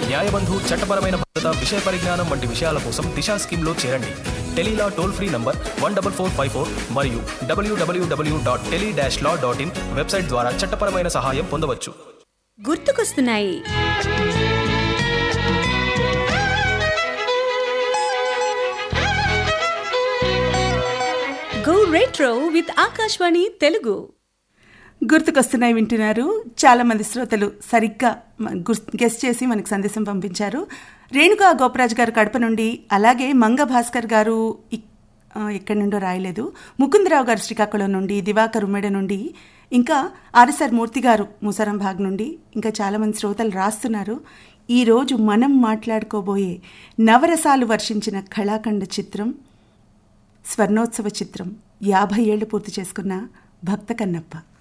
న్యాయబంధు చట్టపరమైన భద్రత విషయ పరిజ్ఞానం వంటి విషయాల కోసం దిశా స్కీమ్లో చేరండి tele law toll free number one double four five four మరియు W W W dot tele dash law dot in website ద్వారా చట్టపరమైన సహాయం పొందవచ్చు గుర్తుకొస్తున్నాయి go retro with Akashvani Telugu గుర్తుకొస్తున్నాయి వింటున్నారు చాలా మంది శ్రోతలు సరిగ్గా గెస్ట్ చేసి మనకు సందేశం పంపించారు రేణుకా గోపరాజు గారు కడప నుండి అలాగే మంగ భాస్కర్ గారు ఇక్- ఆ, ఎక్కడి నుండో రాయలేదు ముకుందరావు గారు శ్రీకాకుళం నుండి దివాకర్ ఉమ్మడి నుండి ఇంకా ఆర్ఎస్ఆర్ మూర్తి గారు ముసరం భాగ్ నుండి ఇంకా చాలామంది శ్రోతలు రాస్తున్నారు ఈరోజు మనం మాట్లాడుకోబోయే నవరసాలు వర్షించిన కళాఖండ చిత్రం స్వర్ణోత్సవ చిత్రం యాభై ఏళ్లు పూర్తి చేసుకున్న భక్త కన్నప్ప